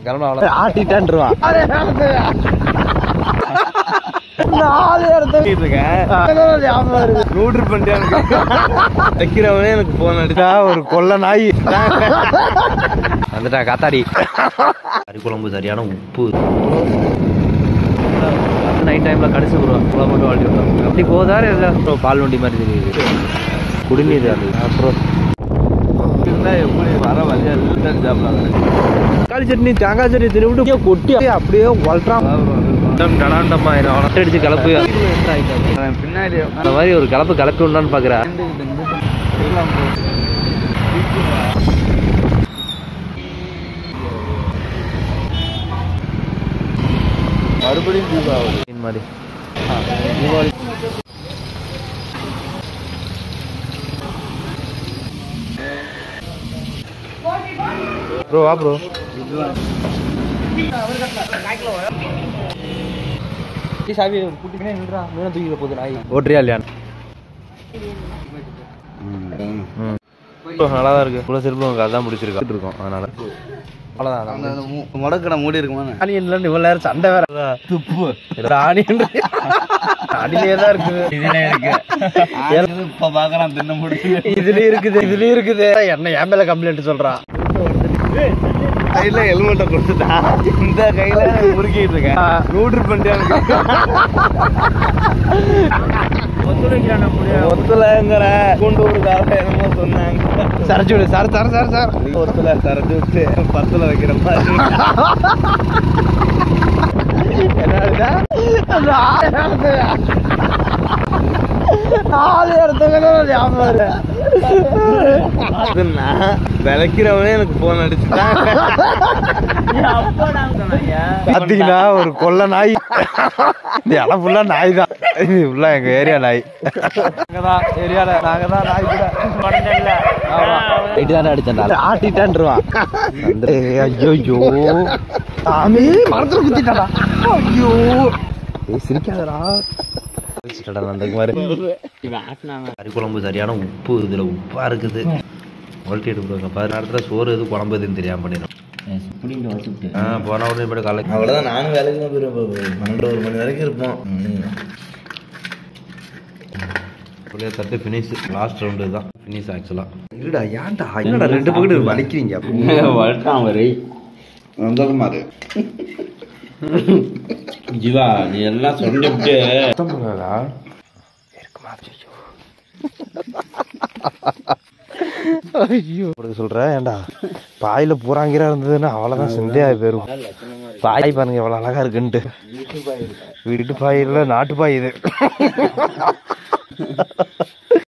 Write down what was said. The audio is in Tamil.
கிளம்ப அவ்வளோ ஆட்டிட்டான்ருவான் நாலு இடத்துல நூற்று பண்ணிட்டு வைக்கிறவனே எனக்கு போன் அடிச்சா ஒரு கொள்ள நாய் வந்துட்டா காத்தாடி கறி குழம்பு சரியான உப்பு நைட் டைம்ல கடைசி வருவான் குழம்பு மட்டும் வாட்டி விடுவாங்க அப்படி போதா இல்லை அப்புறம் பால் வண்டி மாதிரி தெரியுது குடிநீர் அது அப்புறம் எப்படி வர வழியா எல்லாம் சாப்பிடலாம் தக்காளி சட்னி தேங்காய் சட்னி திருவிட்டு கொட்டி அப்படியே வளர்றான் டடாண்டம்மா என்ன வளர்த்து அடிச்சு கலப்பு பின்னாடி அந்த மாதிரி ஒரு கலப்பு கலப்பி உண்டான்னு பாக்குறேன் மறுபடியும் தீபாவளி இந்த மாதிரி தீபாவளி ப்ரோ வா ப்ரோ சாவி கூட்டிக்கினே நின்றா மீன தூக்கில போகுது நாய் ஓட்டுறியா இல்லையா நல்லா தான் இருக்கு இவ்வளோ செருப்பு உங்களுக்கு அதான் பிடிச்சிருக்கு இருக்கோம் அதனால அவ்வளோதான் முடக்கடை மூடி இருக்குமா ஆனியன் இல்லைன்னு இவ்வளோ நேரம் சண்டை வேற துப்பு ஆனியன் அடியிலே தான் இருக்குது இதுல இருக்கு இப்ப பாக்குறான் தின்ன முடிச்சு இதுலயும் இருக்குது இதுலயும் இருக்குது என்ன என் மேல கம்ப்ளைண்ட் சொல்றான் கையில ஹெல்மெட்டை கொடுத்துட்டா இந்த கையில முறுக்கிட்டு இருக்கேன் நூற்று பண்ணிட்டு ஒத்துலங்கிற கொண்டு ஒரு காலம் என்னமோ சொன்னாங்க சரச்சு விடு சார் சார் சார் சார் ஒத்துல தரச்சு விட்டு பத்துல வைக்கிற மாதிரி நாலு இடத்துக்கு அது நான் விளக்கிறவனே எனக்கு போன் அடிச்சுட்டான் பாத்தீங்கன்னா ஒரு கொள்ள நாய் இந்த இடம் ஃபுல்லா நாய் தான் இது ஃபுல்லா எங்க ஏரியா நாய் நாங்கதான் ஏரியால நாங்கதான் நாய் கூட ரைட்டு தானே அடிச்சேன் ஆட்டிட்டான்ருவான் ஐயோ சாமி மரத்துல குத்திட்டாடா ஐயோ சிரிக்காதடா அந்த மாதிரி கறி குழம்பு சரியான உப்பு இதுல உப்பா இருக்குது உலட்டி எடுப்பு பாரு நேரத்தில் சோறு எது குழம்பு எதுன்னு தெரியாம பண்ணிடும் ஆ போன உடனே போய்ட்டு காலைக்கு அவ்வளவுதான் நானும் வேலைக்கு தான் போயிருப்பேன் பன்னெண்டு ஒரு மணி வரைக்கும் இருப்போம் அப்படியே தட்டு ஃபினிஷ் லாஸ்ட் ரவுண்டு தான் ஃபினிஷ் ஆக்சுவலாக இருடா ஏன்டா என்னடா ரெண்டு பக்கெட் வலிக்கிறீங்க வளர்த்தான் வரை வந்தாலும் மாறு ஜீவா நீ எல்லாம் சொல்லிவிட்டு ஐயோ அப்படி சொல்ற ஏன்டா பாயில பூராங்கிரா இருந்ததுன்னா அவ்வளவுதான் சிந்தையா போயிரும் பாய் பாருங்க எவ்வளவு அழகா இருக்குன்ட்டு வீட்டு பாய் இல்ல நாட்டு பாய் இது